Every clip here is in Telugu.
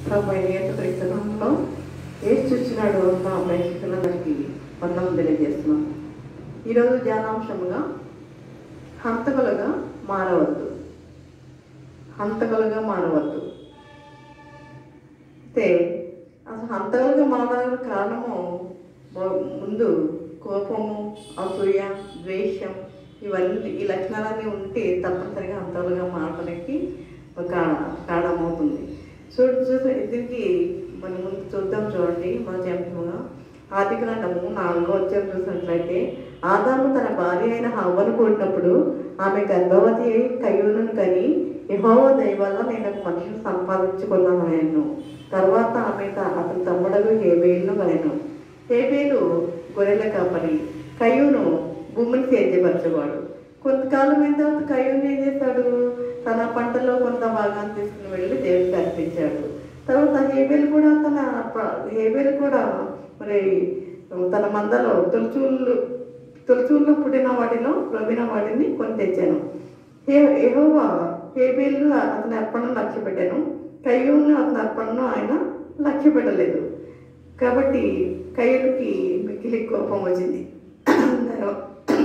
ప్రభు యేసుక్రీస్తునామంలో ఏసు చూసినాడు మా ప్రేక్షకులందరికీ వందనం తెలియజేస్తున్నాం ఈరోజు ధ్యానాంశముగా హంతకులుగా మారవద్దు హంతకులుగా మారవద్దు అయితే అసలు హంతకులుగా మారడానికి కారణము మొ- ముందు కోపము అసూయ ద్వేషం ఇవన్నీ ఈ లక్షణాలన్నీ ఉంటే తప్పనిసరిగా హంతకులుగా మారడానికి ఒక కారణమవుతుంది చూడు చూసి దీనికి మనం ముందు చూద్దాం చూడండి మొదటి అంశముగా ఆది గ్రంథము నాలుగో వచ్చాము చూసినట్లయితే ఆదాము తన భార్య అయిన హవ్వను కూడినప్పుడు ఆమె గర్భవతి అయి కయ్యూను కని యెహోవా దయ వల్ల నేను ఒక మనిషిని సంపాదించుకున్నాను ఆయన్ను తర్వాత ఆమె త- అతని తమ్ముడకు హేబేలును కనెను హేబేలు గొర్రెల కాపరి కయ్యూను భూమిని సేద్యపరచేవాడు కొంతకాలం అయిన తర్వాత కయ్యూను ఏం చేశాడు తన పంటలో కొంత భాగాన్ని తీసుకుని వెళ్ళి దేవుడికి అర్పించాడు తర్వాత హేబేలు కూడా తన ప- హేబేలు కూడా మరి తన మందలో తొలిచూళ్ళు తొలిచూళ్ళు పుట్టిన వాటిలో రవిన వాటిని కొని తెచ్చాను హే యెహోవా హేబేలు అతని అర్పణను లక్ష్య పెట్టాను కయ్యూను అతని అర్పణను ఆయన లక్ష్య పెట్టలేదు కాబట్టి కయ్యూనికి మిక్కిలి కోపం వచ్చింది దాని-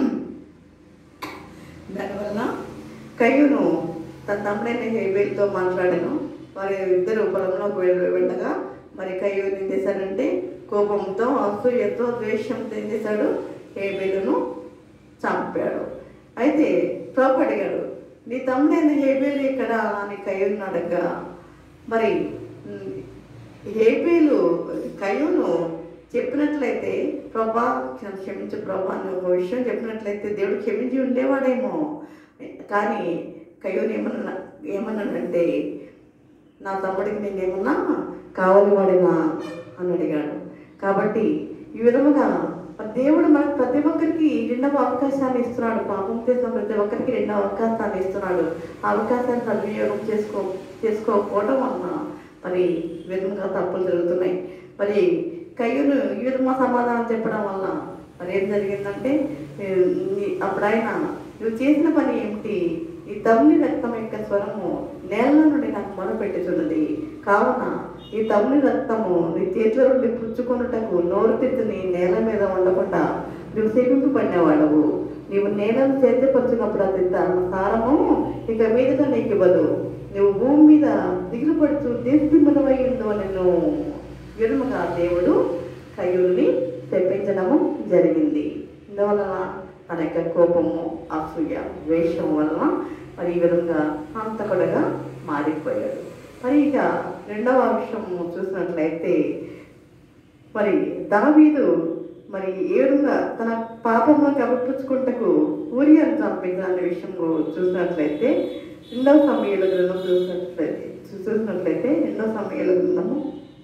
దానివల్ల కయ్యూను తన తమ్ముడైన హేబేల్తో మాట్లాడాను వారి ఇద్దరు పొలంలోకి వెళ్- వెళ్ళగా మరి కయ్యూరు ఏం చేశాడంటే కోపంతో అసూయతో ద్వేషంతో ఏం చేశాడు హేబేలును చంపాడు అయితే ప్రభు అడిగాడు నీ తమ్ముడైన హేబేలు ఇక్కడ అని కయ్యూరుని అడగగా మరి ఉమ్, హేబేలు కయ్యూను చెప్పినట్లయితే ప్రభా క్షమ- క్షమించు ప్రభా అని ఒక విషయం చెప్పినట్లయితే దేవుడు క్షమించి ఉండేవాడేమో కానీ కయ్యూరు ఏమన్నా ఏమన్నాడంటే నా తమ్ముడికి నేను ఏమన్నా కావాలి వాడినా అని అడిగాడు కాబట్టి ఈ విధముగా మరి దేవుడు మనకు ప్రతి ఒక్కరికి రెండవ అవకాశాన్ని ఇస్తున్నాడు పాపం చేసిన ప్రతి ఒక్కరికి రెండవ అవకాశాన్ని ఇస్తున్నాడు ఆ అవకాశాన్ని సద్వినియోగం చేసుకో చేసుకోకపోవడం వలన మరి ఈ విధంగా తప్పులు జరుగుతున్నాయి మరి కయ్యూరు ఈ విధంగా సమాధానం చెప్పడం వల్ల మరి ఏం జరిగిందంటే ఏ, నీ- అప్పుడు ఆయన నువ్వు చేసిన పని ఏమిటి ఈ తమ్ముని రక్తం యొక్క స్వరము నేల నుండి నాకు మొరపెట్టుచున్నది కావున ఈ తమ్ముని రక్తము నీ చేతిలో నుండి పుచ్చుకొనుటకు నోరు తెచ్చుని నేల మీద ఉండకుండా నువ్వు సేవింపు పడినవాడవు నీవు నేలను సేద్యపరచినప్పుడు అది తన సారము ఇక మీదట నీకు ఇవ్వదు నువ్వు భూమి మీద దిగులు పడుతూ దేశమనవై ఉందో నిన్ను విధముగా దేవుడు కయ్యూరిని తెప్పించడము జరిగింది ఇందువలన తన యొక్క కోపము అసూయ ద్వేషం వలన మరి ఈ విధంగా హంతకుడుగా మారిపోయాడు మరి ఇక రెండవ అంశము చూసినట్లయితే మరి దావీదు మరి ఏ విధంగా తన పాపంలో కప్పించుకుంటకు ఊరియాను చంపించిన అనే విషయం చూసినట్లయితే రెండవ సమయాల గ్రంథం చూసినట్లయితే చూసినట్లయితే రెండవ సమయాల గ్రంథము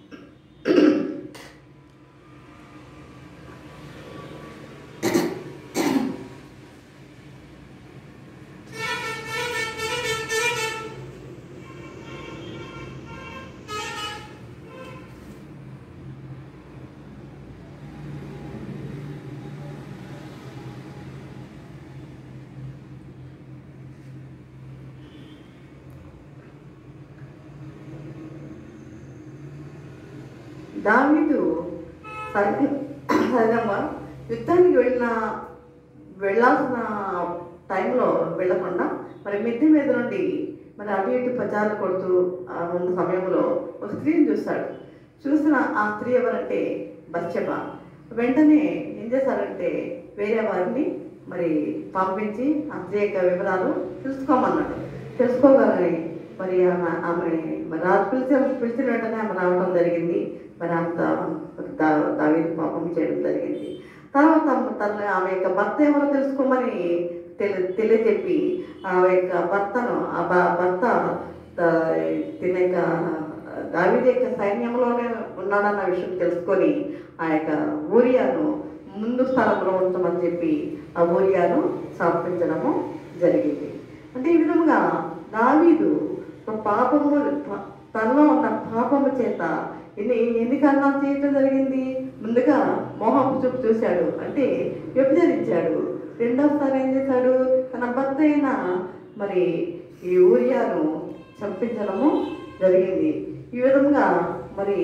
దావీదు సహజ- సహజంగా యుద్ధానికి వెళ్ళిన వెళ్ళాల్సిన టైంలో వెళ్ళకుండా మరి మిద్దె మీద నుండి మరి అటు ఇటు ప్రచారాలు కొడుతూ ఆ ఉన్న సమయంలో ఒక స్త్రీని చూస్తాడు చూసిన ఆ స్త్రీ ఎవరంటే బచ్చబ వెంటనే ఏం చేశారంటే వేరే వారిని మరి పంపించి ఆ స్త్రీ యొక్క వివరాలు తెలుసుకోమన్నాడు తెలుసుకోగలని మరి ఆమె ఆమె మరి రాజు పిలిచి పిలిచిన వెంటనే ఆమె రావడం జరిగింది మరి అంత దావీదు పాపం చేయడం జరిగింది తర్వాత తన ఆమె యొక్క భర్త ఎవరో తెలుసుకోమని తెలి తెలియజెప్పి ఆమె యొక్క భర్తను ఆ భ- భర్త ద- తిన యొక్క దావీదు యొక్క సైన్యంలోనే ఉన్నాడన్న విషయం తెలుసుకొని ఆ యొక్క ఊరియాను ముందు స్థలంలో ఉంచమని చెప్పి ఆ ఊరియాను సమర్పించడము జరిగింది అంటే ఈ విధముగా దావీదు ఒక పాపము ప- తనలో ఉన్న పాపము చేత ఎన్ని ఎన్ని కారణాలు చేయటం జరిగింది ముందుగా మోహపు చూపు చూశాడు అంటే వ్యభిచరించాడు రెండోసారి ఏం చేశాడు తన భర్త అయిన మరి ఈ ఊరియాను చంపించడము జరిగింది ఈ విధంగా మరి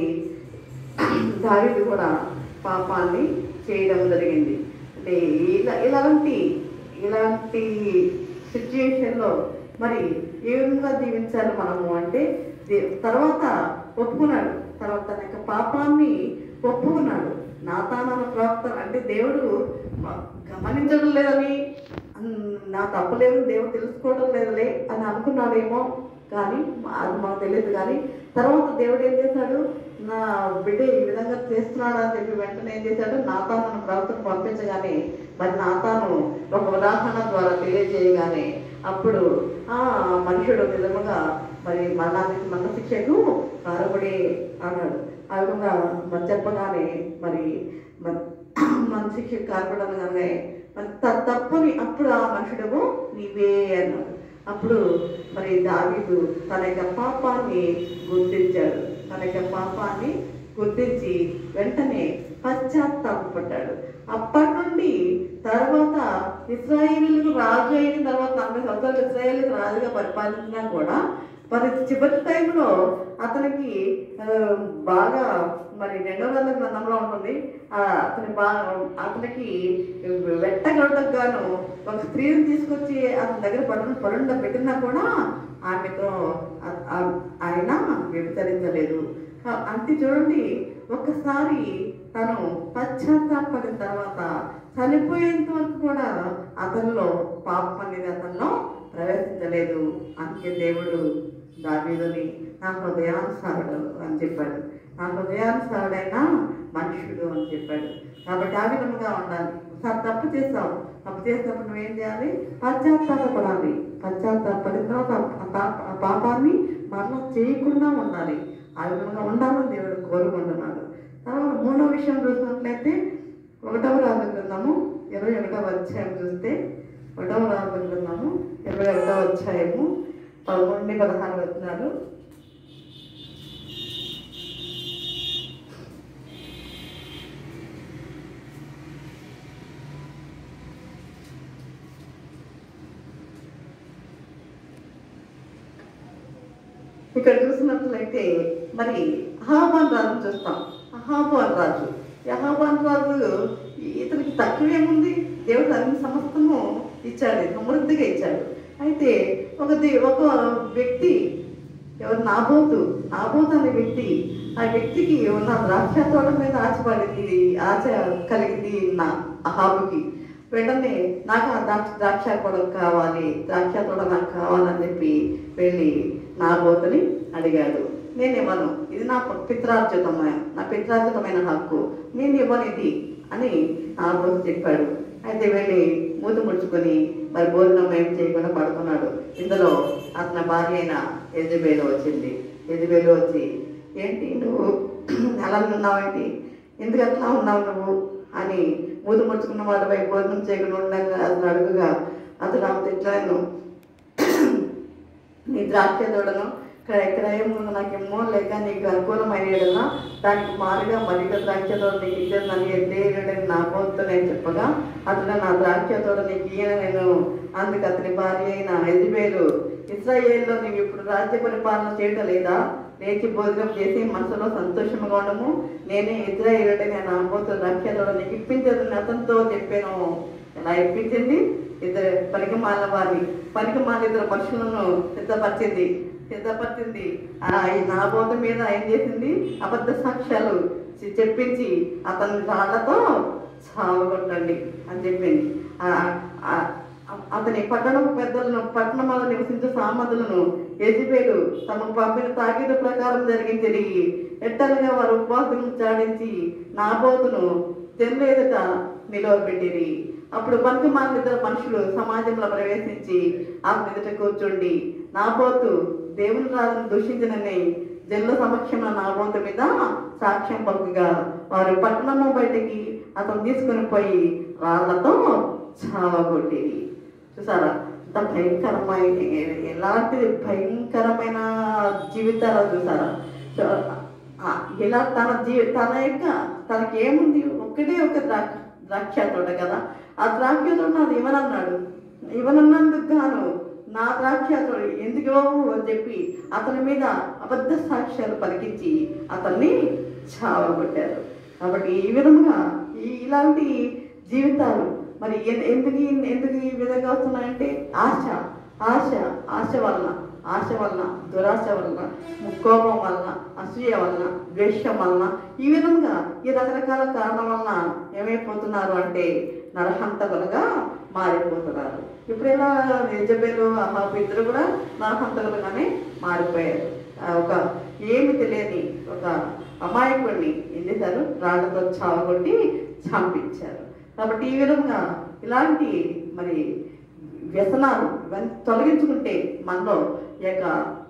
దావీదు కూడా పాపాన్ని చేయడం జరిగింది అంటే ఇలా ఇలాంటి ఇలాంటి సిచ్యుయేషన్లో మరి ఏ విధంగా జీవించాలి మనము అంటే దే- తర్వాత ఒప్పుకున్నాడు తర్వాత తన యొక్క పాపాన్ని ఒప్పుకున్నాడు నా తానన్న ప్రవర్తన అంటే దేవుడు మ- గమనించడం లేదని అన్- నా తప్పు లేదు దేవుడు తెలుసుకోవడం లేదులే అని అనుకున్నాడేమో కానీ మా- అది మాకు తెలియదు కానీ తర్వాత దేవుడు ఏం చేశాడు నా బిడ్డ ఈ విధంగా చేస్తున్నాడు అని చెప్పి వెంటనే ఏం చేశాడు నాతాను నన్ను ప్రవర్తన పంపించగానే మరి నాతాను ఒక ఉదాహరణ ద్వారా తెలియజేయగానే అప్పుడు ఆ మనుషుడు నిజముగా మరి మరణానికి మరణ శిక్షకు కారబడి అన్నాడు ఆ విధంగా మరి చెప్పగానే మరి మరి మన శిక్షకు కారబడి అనగానే మరి త- తప్పుని అప్పుడు ఆ మనుషుడు నీవే అన్నాడు అప్పుడు మరి దావీదు తన యొక్క పాపాన్ని గుర్తించాడు తన యొక్క పాపాన్ని గుర్తించి వెంటనే పశ్చాత్తాపడ్డాడు అప్పటి నుండి తర్వాత ఇస్రాయేలీలకు రాజు అయిన తర్వాత నలభై సంవత్సరాలు ఇస్రాయేలీలకు రాజుగా పరిపాలించినా కూడా మరి చివరి టైంలో అతనికి ఆ, బాగా మరి రెండో వందల గ్రంథంలో ఉంటుంది ఆ, అతని బాగా అతనికి వెట్టగొట్టకు గాను ఒక స్త్రీని తీసుకొచ్చి అతని దగ్గర పడు పరుండ పెట్టినా కూడా ఆమెతో ఆ- ఆ- ఆయన వ్యభిచరించలేదు ఆ- అంటే చూడండి ఒక్కసారి తను పశ్చాత్తాపడిన తర్వాత చనిపోయేంత వరకు కూడా అతనిలో పాపం అనేది అతనిలో ప్రవేశించలేదు అందుకే దేవుడు దావీదుని నా హృదయానుసారుడు అని చెప్పాడు నా హృదయానుసారుడైన మనుషుడు అని చెప్పాడు కాబట్టి ఆ విధంగా ఉండాలి ఒకసారి తప్పు చేస్తావు తప్పు చేసినప్పుడు నువ్వేం చేయాలి పశ్చాత్తాపడాలి పశ్చాత్తాపడిన తర్వాత ఆ పాప- ఆ పాపాన్ని మరలా చేయకుండా ఉండాలి ఆ విధంగా ఉండాలని దేవుడు కోరుకుంటున్నాడు తర్వాత మూడో విషయం చూసినట్లయితే ఒకటవ రాజు గ్రంథము ఇరవై ఒకటవ అధ్యాయం చూస్తే ఒకటవ రాజు గ్రంథము ఇరవై ఒకటవ అధ్యాయము పదకొండు పదహారు వచ్చినాడు ఇక్కడ చూసినట్లయితే మరి అహాబాన్ రాజు చూస్తాం అహాబాన్ రాజు ఈ అహాబాన్ రాజు ఇతనికి తక్కువేముంది దేవుడు అన్ని సమస్తము ఇచ్చాడు సమృద్ధిగా ఇచ్చాడు అయితే ఒక దే- ఒక వ్యక్తి ఎవరు నాబోతు నాబోతు అనే వ్యక్తి ఆ వ్యక్తికి ఉన్న ద్రాక్ష తోట మీద ఆశపడింది ఆశ కలిగింది నా అహాబుకి వెంటనే నాకు ఆ ద్రాక్ష ద్రాక్ష కూడా కావాలి ద్రాక్ష తోట నాకు కావాలని చెప్పి వెళ్ళి నా బోతుని అడిగాడు నేను ఇవ్వను ఇది నా పిత్రార్జితమైన నా పిత్రార్జితమైన హక్కు నేను ఇవ్వను ఇది అని నా బోతు చెప్పాడు అయితే వెళ్ళి మూతి ముడుచుకొని మరి భోజనం ఏం చేయకుండా పడుకున్నాడు ఇందులో అతని భార్య అయిన ఎజబేలు వచ్చింది ఎజబేలు వచ్చి ఏంటి నువ్వు అలా ఉన్నావేంటి ఎందుకు అట్లా ఉన్నావు నువ్వు అని మూతి ముడుచుకున్న వాడిపై భోజనం చేయకుండా ఉండగా అతను అడుగుగా అతను ఆమె తిట్లాను నీ ద్రాక్ష తోడను క్రయ క్రయము నాకేమో లేక నీకు అనుకూలమైన ఎడల దానికి మారుగా మరిక ద్రాక్ష తోడ నీకు ఇచ్చేదని ఎద్దేయడని నా పోతు నేను చెప్పగా అతను నా ద్రాక్ష తోడ నీకు ఈయన నేను అందుకు అతని భార్య అయిన ఎజిబేలు ఇస్రాయేల్లో నీవు ఇప్పుడు రాజ్య పరిపాలన చేయటం లేదా లేచి భోజనం చేసి మనసులో సంతోషంగా ఉండము నేనే ఇజ్రాయేలుడే నేను ఆపోతు ద్రాక్ష తోడ నీకు ఇప్పించదని అతనితో చెప్పాను ఎలా ఇప్పించింది ఇద్దరు పనికి మాలిన వారిని పనికి మాలిన ఇద్దరు మనుషులను సిద్ధపరిచింది సిద్ధపరిచింది ఆ ఈ నాబోత మీద ఏం చేసింది అబద్ధ సాక్ష్యాలు చె- చెప్పించి అతని రాళ్లతో సాగుకొట్టండి అని చెప్పింది ఆ- ఆ- అతని పట్టణ పెద్దలను పట్టణంలో నివసించే సామధులను ఎజిబేలు తమకు పంపిన తాకీదు ప్రకారం జరిగింది తిరిగి ఎట్టనగా వారు ఉపవాసం చాడించి నాబోతును జన్మ ఎదుట నిలవబెట్టిరి అప్పుడు పనికి ఇద్దరు మనుషులు సమాజంలో ప్రవేశించి ఆ ఎదుట కూర్చుండి నాబోతు దేవుని రాజును దూషించినని జనుల సమక్షంలో నాబోతు మీద సాక్ష్యం పలుకుగా వారు పట్టణము బయటికి అతను తీసుకుని పోయి రాళ్లతో చావగొట్టిరి చూసారా అంత భయంకరమైన ఎలాంటి భయంకరమైన జీవితాలు చూసారా సో, ఆ, ఇలా తన జీ తన యొక్క తనకి ఏముంది ఒక్కటే ఒక ద్రాక్ష ద్రాక్ష తోట కదా ఆ ద్రాక్ష తోట అది ఇవ్వనన్నాడు ఇవ్వనన్నందుకు గాను నా ద్రాక్షతోడు ఎందుకు అని చెప్పి అతని మీద అబద్ధ సాక్ష్యాలు పలికించి అతన్ని చావగొట్టారు కాబట్టి ఈ విధంగా ఈ ఇలాంటి జీవితాలు మరి ఎన్- ఎందుకు ఈ- ఎందుకు ఈ విధంగా వస్తున్నాయంటే ఆశ ఆశ ఆశ వలన ఆశ వలన దురాశ వలన కోపం వలన అసూయ వలన ద్వేషం వలన ఈ విధంగా ఈ రకరకాల కారణం వలన ఏమైపోతున్నారు అంటే నరహంతకులుగా మారిపోతున్నారు ఇప్పుడు ఇలా నిజబేలు అహాబు ఇద్దరు కూడా నరహంతకులుగానే మారిపోయారు ఆ ఒక ఏమి తెలియని ఒక అమాయకుడిని ఏం చేశారు రాళ్లతో చావగొట్టి చంపించారు కాబట్టి ఈ విధంగా ఇలాంటి మరి వ్యసనాలు ఇవన్నీ తొలగించుకుంటే మనలో ఈ యొక్క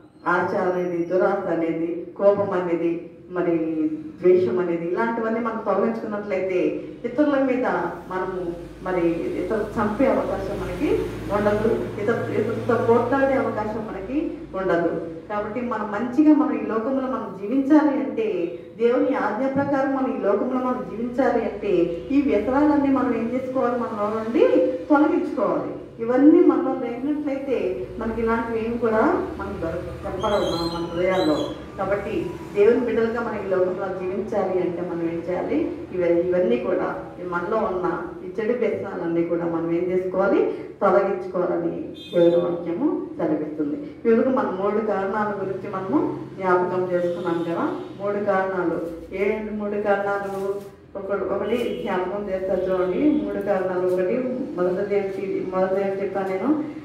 ఆశ అనేది దురాశ అనేది కోపం అనేది మరి ద్వేషం అనేది ఇలాంటివన్నీ మనం తొలగించుకున్నట్లయితే ఇతరుల మీద మనము మరి ఇతరు చంపే అవకాశం మనకి ఉండదు ఇతర ఇతరులతో పోట్లాడే అవకాశం మనకి ఉండదు కాబట్టి మనం మంచిగా మనం ఈ లోకంలో మనం జీవించాలి అంటే దేవుని ఆజ్ఞ ప్రకారం మనం ఈ లోకంలో మనం జీవించాలి అంటే ఈ వ్యసనాలన్నీ మనం ఏం చేసుకోవాలి మనలో నుండి తొలగించుకోవాలి ఇవన్నీ మనలో లేనట్లయితే మనకి ఇలాంటివి ఏమి కూడా మనకు దొరక కనపడవు మన మన హృదయాల్లో కాబట్టి దేవుని బిడ్డలుగా మనం ఈ లోకంలో జీవించాలి అంటే మనం ఏం చేయాలి ఇవ ఇవన్నీ కూడా ఈ మనలో ఉన్న ఈ చెడు వ్యసనాలన్నీ కూడా మనం ఏం చేసుకోవాలి తొలగించుకోవాలని దేవుని వాక్యము సెలవిస్తుంది ఇవి మన మూడు కారణాల గురించి మనము జ్ఞాపకం చేసుకున్నాం కదా మూడు కారణాలు ఏ మూడు కారణాలు ఒకటి ఒకటి జ్ఞాపకం చేస్తారు చూడండి మూడు కారణాలు ఒకటి మొదటి ఏమిటి మొదటి ఏమి చెప్పాను నేను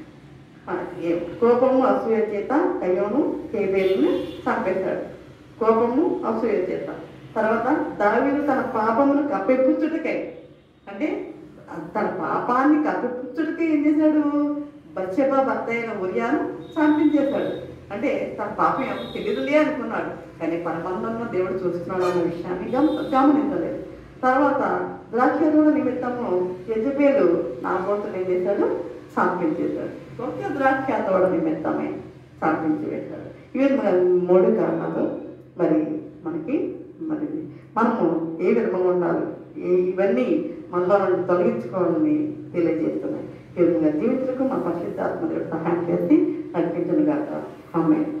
ఆ, ఏ- కోపము అసూయ చేత కయ్యోను కేబేలుని చంపేశాడు కోపము అసూయ చేత తర్వాత దావీదు తన పాపమును కప్పెప్పుచ్చుటకై అంటే తన పాపాన్ని కప్పిపుచ్చుడికి ఏం చేశాడు బత్సెబ భర్త అయిన ఉరియాను చంపించేశాడు అంటే తన పాపం ఏమో తెలియదులే అనుకున్నాడు కానీ పరమానందంలో దేవుడు చూస్తున్నాడు అన్న విషయాన్ని గమ గమనించలేదు తర్వాత ద్రాక్షరూఢ నిమిత్తము యజబేలు నా బోతులు ఏం చేశాడు చంపించేశాడు ఒక్క ద్రాక్ష తోడ నిమిత్తమే చంపించి వేశాడు ఇవి మన మూడు కారణాలు మరి మనకి మరి మనము ఏ విధంగా ఉండాలి ఈ- ఇవన్నీ మనలో నుండి తొలగించుకోవాలని తెలియజేస్తున్నాయి ఈ విధంగా జీవితంలో మన పరిశుద్ధాత్మ దేవుడు సహాయం చేసి నడిపించను గాక ఆమె